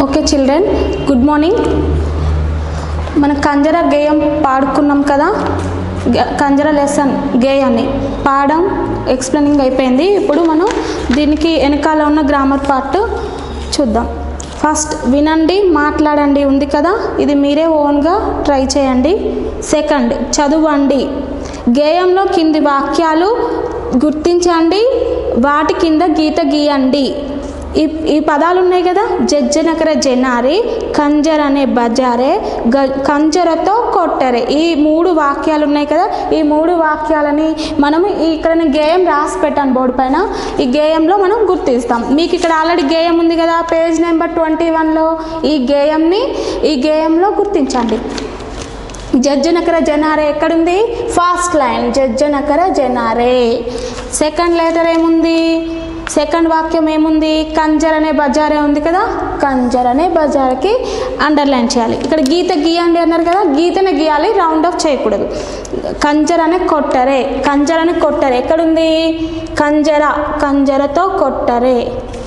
okay children good morning మనం కంజర గేయం పాడుకున్నాం కదా గ- కంజర లెసన్ గేయాన్ని పాడడం ఎక్స్ప్లెయినింగ్ అయిపోయింది ఇప్పుడు మనం దీనికి వెనకాల ఉన్న గ్రామర్ పార్ట్ చూద్దాం ఫస్ట్ వినండి మాట్లాడండి ఉంది కదా ఇది మీరే ఓన్గా ట్రై చేయండి సెకండ్ చదవండి గేయంలో కింది వాక్యాలు గుర్తించండి వాటి కింద గీత గీయండి ఈ ఈ పదాలు ఉన్నాయి కదా జజ్జనకర జనారి కంజర్ అనే బజారే గ కంజరతో కొట్టరే ఈ మూడు వాక్యాలు ఉన్నాయి కదా ఈ మూడు వాక్యాలని మనం ఈ ఇక్కడ నేను గేయం రాసి పెట్టాను బోర్డు పైన ఈ గేయంలో మనం గుర్తిస్తాం మీకు ఇక్కడ ఆల్రెడీ గేయం ఉంది కదా పేజ్ నెంబర్ ట్వంటీ వన్లో ఈ గేయంని ఈ గేయంలో గుర్తించండి జజ్జనకర జనారే ఎక్కడుంది ఫాస్ట్ లైన్ జజ్జనకర జనారే సెకండ్ లెటర్ ఏముంది సెకండ్ వాక్యం ఏముంది కంజర్ అనే బజారే ఉంది కదా కంజర్ అనే బజార్కి అండర్లైన్ చేయాలి ఇక్కడ గీత గీయండి అన్నారు కదా గీతనే గీయాలి రౌండ్ ఆఫ్ చేయకూడదు కంజర్ అనే కొట్టరే కంజర్ అనే కొట్టరే ఎక్కడుంది కంజర కంజరతో కొట్టరే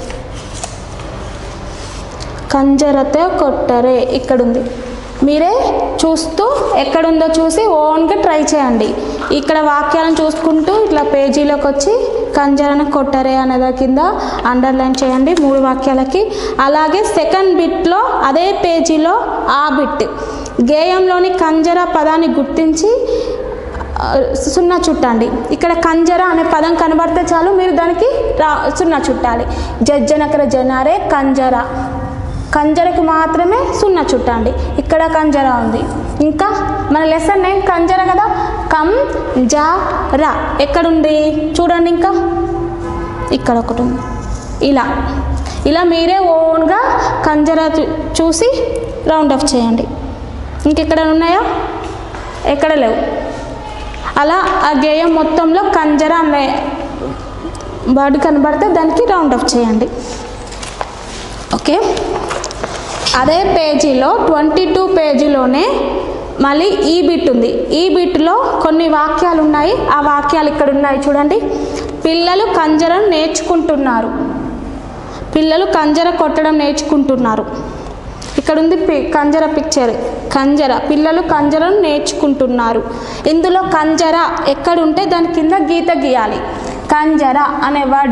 కంజరతో కొట్టరే ఇక్కడుంది మీరే చూస్తూ ఎక్కడుందో చూసి ఓన్గా ట్రై చేయండి ఇక్కడ వాక్యాలను చూసుకుంటూ ఇట్లా పేజీలోకి వచ్చి కంజరన కొట్టరే అనే కింద అండర్లైన్ చేయండి మూడు వాక్యాలకి అలాగే సెకండ్ బిట్లో అదే పేజీలో ఆ బిట్ గేయంలోని కంజర పదాన్ని గుర్తించి ఆ, సున్నా చుట్టండి ఇక్కడ కంజర అనే పదం కనబడితే చాలు మీరు దానికి రా సున్నా చుట్టాలి జజ్జనకర జనారే కంజర కంజరకి మాత్రమే సున్నా చుట్టండి ఇక్కడ కంజర ఉంది ఇంకా మన లెసన్ నేమ్ కంజర కదా కం జా రా ఎక్కడుంది చూడండి ఇంకా ఇక్కడ ఒకటి ఉంది ఇలా ఇలా మీరే ఓన్గా కంజర చూ- చూసి రౌండ్ ఆఫ్ చేయండి ఇంకెక్కడ ఉన్నాయా ఎక్కడ లేవు అలా ఆ గేయం మొత్తంలో కంజర అనే వర్డ్ కనబడితే దానికి రౌండ్ ఆఫ్ చేయండి ఓకే అదే పేజీలో ట్వంటీ టూ పేజీలోనే మళ్ళీ ఈ బిట్ ఉంది ఈ బిట్లో కొన్ని వాక్యాలు ఉన్నాయి ఆ వాక్యాలు ఇక్కడ ఉన్నాయి చూడండి పిల్లలు కంజరం నేర్చుకుంటున్నారు పిల్లలు కంజర కొట్టడం నేర్చుకుంటున్నారు ఇక్కడ ఉంది పి- కంజర పిక్చర్ కంజర పిల్లలు కంజరం నేర్చుకుంటున్నారు ఇందులో కంజర ఎక్కడుంటే దాని కింద గీత గీయాలి కంజర అనే వర్డ్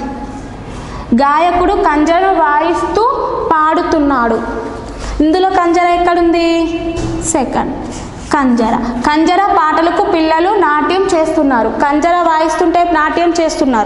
గాయకుడు కంజర వాయిస్తూ పాడుతున్నాడు ఇందులో కంజర ఎక్కడుంది సెకండ్ కంజర కంజర పాటలకు పిల్లలు నాట్యం చేస్తున్నారు కంజర వాయిస్తుంటే నాట్యం చేస్తున్నారు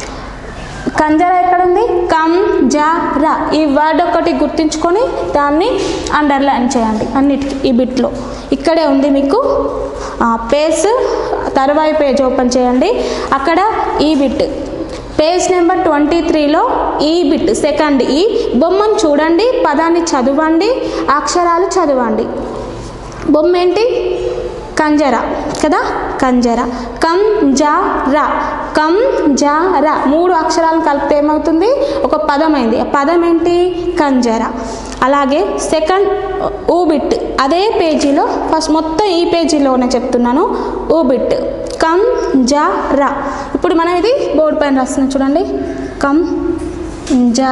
కంజర ఎక్కడుంది కం జ ర ఈ వర్డ్ ఒకటి గుర్తుంచుకొని దాన్ని అండర్లైన్ చేయండి అన్నిటికీ ఈ బిట్లో ఇక్కడే ఉంది మీకు పేజ్ తర్వాయి పేజ్ ఓపెన్ చేయండి అక్కడ ఈ బిట్ పేజ్ నెంబర్ ట్వంటీ త్రీలో ఈ బిట్ సెకండ్ ఈ బొమ్మను చూడండి పదాన్ని చదవండి అక్షరాలు చదవండి బొమ్మ ఏంటి కంజర కదా కంజర కం జా ర కం జా ర మూడు అక్షరాలను కలిపితే ఏమవుతుంది ఒక పదం అయింది ఆ పదం ఏంటి కంజర అలాగే సెకండ్ ఊబిట్ అదే పేజీలో ఫస్ట్ మొత్తం ఈ పేజీలోనే చెప్తున్నాను ఊబిట్ కం జా ర ఇప్పుడు మనం ఇది బోర్డు పైన రాస్తున్నాం చూడండి కం జా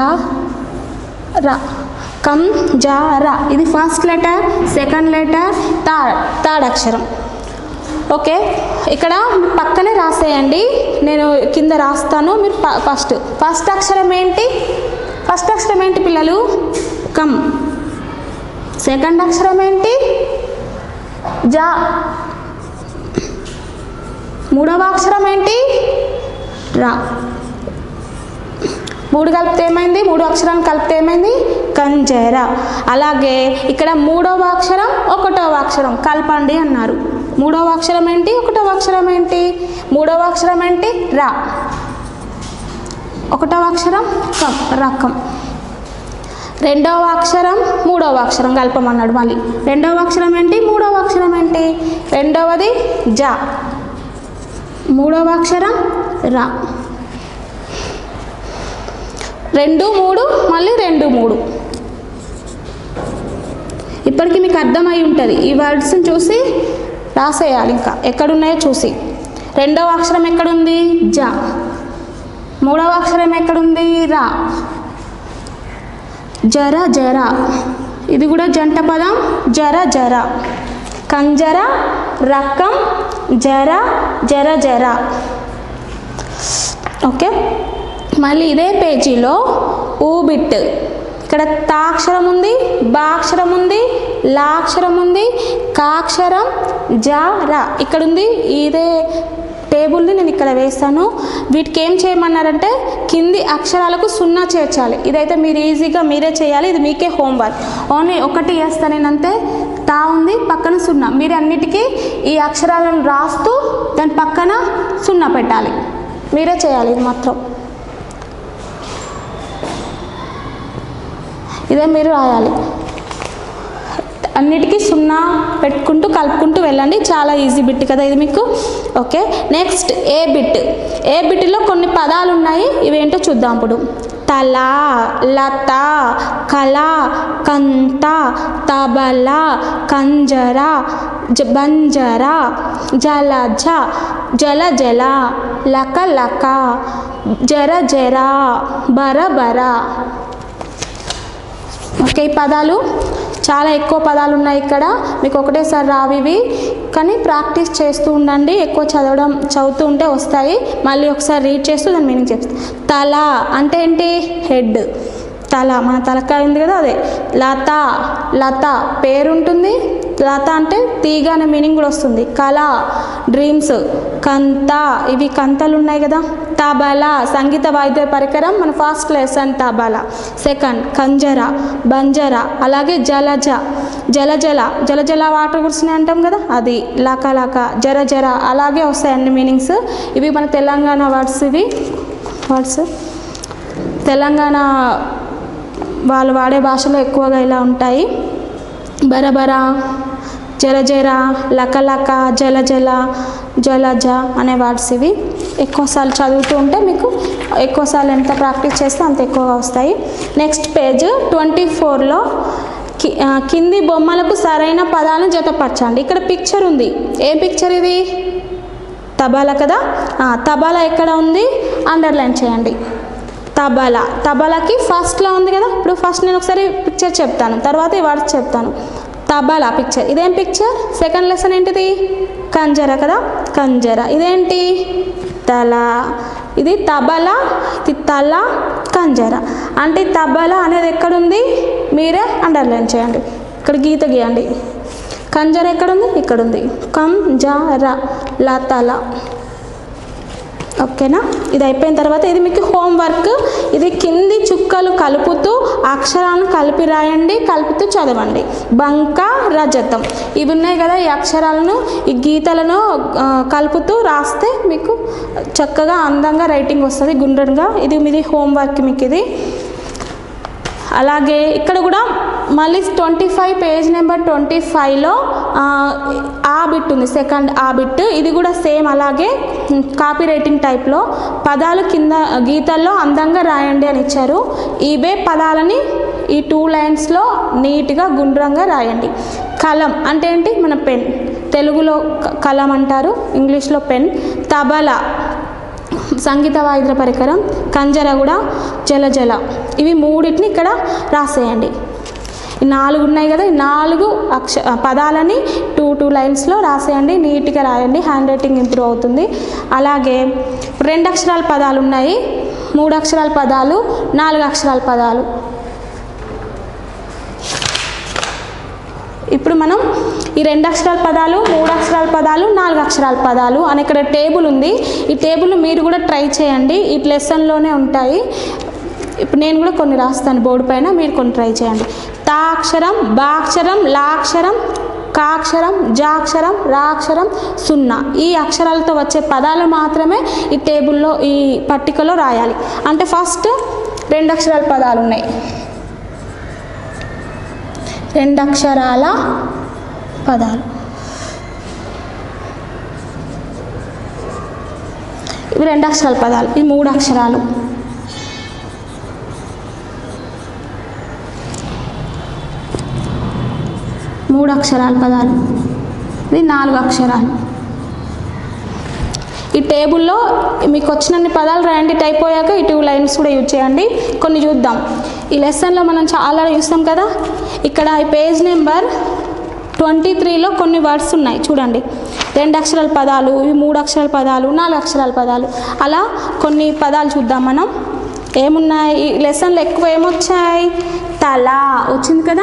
ర కం జా ర ఇది first letter second letter third third అక్షరం ఓకే ఇక్కడ పక్కనే రాసేయండి నేను కింద రాస్తాను మీరు ప- ఫస్ట్ ఫస్ట్ అక్షరం ఏంటి ఫస్ట్ అక్షరం ఏంటి పిల్లలు కమ్ సెకండ్ అక్షరం ఏంటి జా మూడవ అక్షరం ఏంటి రా మూడు కలిపితే ఏమైంది మూడు అక్షరాలు కలిపితే ఏమైంది కంజర అలాగే ఇక్కడ మూడవ అక్షరం ఒకటవ అక్షరం కలపండి అన్నారు మూడవ అక్షరం ఏంటి ఒకటవ అక్షరం ఏంటి మూడవ అక్షరం ఏంటి రా ఒకటవ అక్షరం కం రకం రెండవ అక్షరం మూడవ అక్షరం కలపమన్నాడు మళ్ళీ రెండవ అక్షరం ఏంటి మూడవ అక్షరం ఏంటి రెండవది జా మూడవ అక్షరం రా రెండు మూడు మళ్ళీ రెండు మూడు ఇప్పటికి మీకు అర్థమై ఉంటుంది ఈ వర్డ్స్ని చూసి రాసేయాలి ఇంకా ఎక్కడున్నాయో చూసి రెండవ అక్షరం ఎక్కడుంది జా మూడవ అక్షరం ఎక్కడుంది రా జర జర ఇది కూడా జంట పదం జర జర కంజర రకం జర జర జర ఓకే మళ్ళీ ఇదే పేజీలో ఊ బిట్ ఇక్కడ తాక్షరం ఉంది బాక్షరం ఉంది లాక్షరం ఉంది కాక్షరం జా రా ఇక్కడ ఉంది ఇదే టేబుల్ని నేను ఇక్కడ వేస్తాను వీటికి ఏం చేయమన్నారంటే కింది అక్షరాలకు సున్నా చేర్చాలి ఇదైతే మీరు ఈజీగా మీరే చేయాలి ఇది మీకే హోంవర్క్ ఓన్లీ ఒకటి వేస్తా నేను అంతే తా ఉంది పక్కన సున్నా మీరు అన్నిటికీ ఈ అక్షరాలను రాస్తూ దాని పక్కన సున్నా పెట్టాలి మీరే చేయాలి ఇది మాత్రం ఇదే మీరు రాయాలి అన్నిటికీ సున్నా పెట్టుకుంటూ కలుపుకుంటూ వెళ్ళండి చాలా ఈజీ బిట్ కదా ఇది మీకు okay next A bit A బిట్లో కొన్ని పదాలు ఉన్నాయి ఇవేంటో చూద్దాం ఇప్పుడు తల లత కళ కంత తబల కంజర జ- బంజర జలజ జల జల లక లక జర జర బర బర ఓకే ఈ పదాలు చాలా ఎక్కువ పదాలు ఉన్నాయి ఇక్కడ మీకు ఒకటేసారి రావు ఇవి కానీ ప్రాక్టీస్ చేస్తూ ఉండండి ఎక్కువ చదవడం చదువుతూ ఉంటే వస్తాయి మళ్ళీ ఒకసారి రీడ్ చేస్తూ దాని మీనింగ్ చెప్తాను తల అంటే ఏంటి హెడ్ తల మన తలకాయ ఉంది కదా అదే లత లత పేరు ఉంటుంది లత అంటే తీగ అనే మీనింగ్ కూడా వస్తుంది కళ డ్రీమ్స్ కంత ఇవి కంతలు ఉన్నాయి కదా తబల సంగీత వాయిద్య పరికరం మన ఫస్ట్ లెసన్ తబల సెకండ్ కంజర బంజర అలాగే జలజ జలజల జలజల వాటర్ కురుస్తున్నాయి అంటాం కదా అది లక లక జర జర అలాగే వస్తాయి అన్ని మీనింగ్స్ ఇవి మన తెలంగాణ వర్డ్స్ ఇవి వర్డ్స్ తెలంగాణ వాళ్ళు వాడే భాషలో ఎక్కువగా ఇలా ఉంటాయి బరబర జర జర లక లక జల జల జలజ అనే వర్డ్స్ ఇవి ఎక్కువసార్లు చదువుతూ ఉంటే మీకు ఎక్కువసార్లు ఎంత ప్రాక్టీస్ చేస్తే అంత ఎక్కువగా వస్తాయి నెక్స్ట్ పేజ్ ట్వంటీ ఫోర్లో కి ఆ, కింది బొమ్మలకు సరైన పదాలను జతపరచండి ఇక్కడ పిక్చర్ ఉంది ఏ పిక్చర్ ఇది తబాలా కదా ఆ, తబాలా ఎక్కడ ఉంది అండర్లైన్ చేయండి తబలా తబలాకి ఫస్ట్లో ఉంది కదా ఇప్పుడు ఫస్ట్ నేను ఒకసారి పిక్చర్ చెప్తాను తర్వాత ఈ వర్డ్స్ చెప్తాను తబలా పిక్చర్ ఇదేం పిక్చర్ సెకండ్ లెసన్ ఏంటిది కంజర కదా కంజర ఇదేంటి తల ఇది తబలా ఇది తల కంజర అంటే ఈ తబలా అనేది ఎక్కడుంది మీరే అండర్లైన్ చేయండి ఇక్కడ గీత గీయండి కంజర ఎక్కడుంది ఇక్కడ ఉంది కం జ ర ల తల ఓకేనా ఇది అయిపోయిన తర్వాత ఇది మీకు హోంవర్క్ ఇది కింది చుక్కలు కలుపుతూ అక్షరాలను కలిపి రాయండి కలుపుతూ చదవండి బంక రజతం ఇవి ఉన్నాయి కదా ఈ అక్షరాలను ఈ గీతలను ఆ, కలుపుతూ రాస్తే మీకు చక్కగా అందంగా రైటింగ్ వస్తుంది గుండ్రంగా ఇది మీది హోంవర్క్ మీకు ఇది అలాగే ఇక్కడ కూడా మళ్ళీ twenty five page number twenty ఫైవ్లో ఆ బిట్ ఉంది సెకండ్ ఆ బిట్ ఇది కూడా సేమ్ అలాగే కాపీ రైటింగ్ టైప్లో పదాలు కింద గీతల్లో అందంగా రాయండి అని ఇచ్చారు ఇవే పదాలని ఈ టూ లైన్స్లో నీట్గా గుండ్రంగా రాయండి కలం అంటే ఏంటి మన పెన్ తెలుగులో క- కలం అంటారు ఇంగ్లీష్లో పెన్ తబలా సంగీత వాయిద్య పరికరం కంజర కూడా జలజల ఇవి మూడింటిని ఇక్కడ రాసేయండి ఈ నాలుగు ఉన్నాయి కదా ఈ నాలుగు అక్ష పదాలని టూ టూ లైన్స్లో రాసేయండి నీట్గా రాయండి హ్యాండ్ రైటింగ్ ఇంప్రూవ్ అవుతుంది అలాగే రెండు అక్షరాల పదాలు ఉన్నాయి మూడు అక్షరాల పదాలు నాలుగు అక్షరాల పదాలు ఇప్పుడు మనం ఈ రెండు అక్షరాల పదాలు మూడు అక్షరాల పదాలు నాలుగు అక్షరాల పదాలు అని ఇక్కడ టేబుల్ ఉంది ఈ టేబుల్ మీరు కూడా ట్రై చేయండి ఈ లెసన్లోనే ఉంటాయి ఇప్పుడు నేను కూడా కొన్ని రాస్తాను బోర్డు పైన మీరు కొన్ని ట్రై చేయండి తా అక్షరం బా అక్షరం లా అక్షరం కాక్షరం జాక్షరం రాక్షరం సున్నా ఈ అక్షరాలతో వచ్చే పదాలు మాత్రమే ఈ టేబుల్లో ఈ పట్టికలో రాయాలి అంటే ఫస్ట్ రెండు అక్షరాల పదాలు ఉన్నాయి రెండు అక్షరాల పదాలు ఇవి రెండు అక్షరాల పదాలు ఇవి మూడు అక్షరాలు మూడు అక్షరాల పదాలు ఇది నాలుగు అక్షరాలు ఈ టేబుల్లో మీకు వచ్చినన్ని పదాలు రాయండి టైప్ అయ్యాక ఈ టూ లైన్స్ కూడా యూజ్ చేయండి కొన్ని చూద్దాం ఈ లెసన్లో మనం చాలా చూస్తాం కదా ఇక్కడ ఈ పేజ్ నెంబర్ ట్వంటీ త్రీలో కొన్ని వర్డ్స్ ఉన్నాయి చూడండి రెండు అక్షరాల పదాలు ఇవి మూడు అక్షరాల పదాలు నాలుగు అక్షరాల పదాలు అలా కొన్ని పదాలు చూద్దాం మనం ఏమున్నాయి ఈ లెసన్లో ఎక్కువ ఏమొచ్చాయి తల వచ్చింది కదా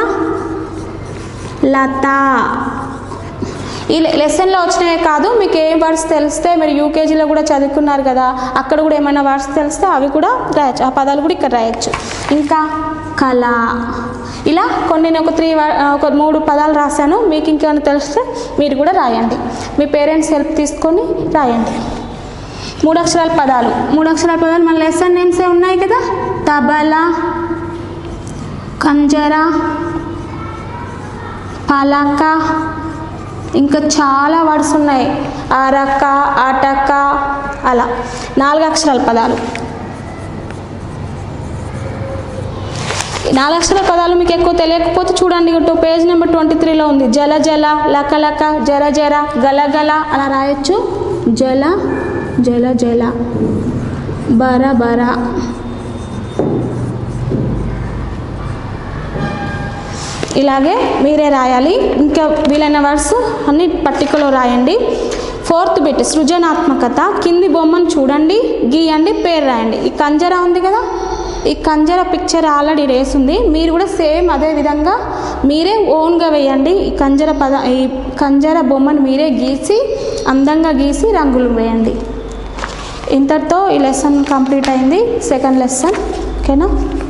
లత ఈ లె- లెసన్లో వచ్చినవే కాదు మీకు ఏ వర్డ్స్ తెలిస్తే మీరు యూకేజీలో కూడా చదువుకున్నారు కదా అక్కడ కూడా ఏమైనా వర్డ్స్ తెలిస్తే అవి కూడా రాయొచ్చు ఆ పదాలు కూడా ఇక్కడ రాయొచ్చు ఇంకా కళ ఇలా కొన్ని నేను ఒక త్రీ ఒక మూడు పదాలు రాశాను మీకు ఇంకేమైనా తెలిస్తే మీరు కూడా రాయండి మీ పేరెంట్స్ హెల్ప్ తీసుకొని రాయండి మూడు అక్షరాల పదాలు మూడు అక్షరాల పదాలు మన లెసన్ నేమ్సే ఉన్నాయి కదా తబలా కంజరా పలక ఇంకా చాలా వర్డ్స్ ఉన్నాయి అరక అటక అలా నాలుగు అక్షరాల పదాలు ఈ నాలుగు అక్షరాల పదాలు మీకు ఎక్కువ తెలియకపోతే చూడండి ఇటు పేజ్ నెంబర్ ట్వంటీ త్రీలో ఉంది జల జల లక లక జర జర గల గల అలా రాయొచ్చు జల జల జల బర బర ఇలాగే మీరే రాయాలి ఇంకా వీలైన వర్డ్స్ అన్ని పట్టికలో రాయండి ఫోర్త్ బిట్ సృజనాత్మకత కింది బొమ్మను చూడండి గీయండి పేరు రాయండి ఈ కంజర ఉంది కదా ఈ కంజర పిక్చర్ ఆల్రెడీ రేసింది మీరు కూడా సేమ్ అదే విధంగా మీరే ఓన్గా వేయండి ఈ కంజర పద ఈ కంజర బొమ్మను మీరే గీసి అందంగా గీసి రంగులు వేయండి ఇంతటితో ఈ లెసన్ కంప్లీట్ అయింది సెకండ్ లెసన్ ఓకేనా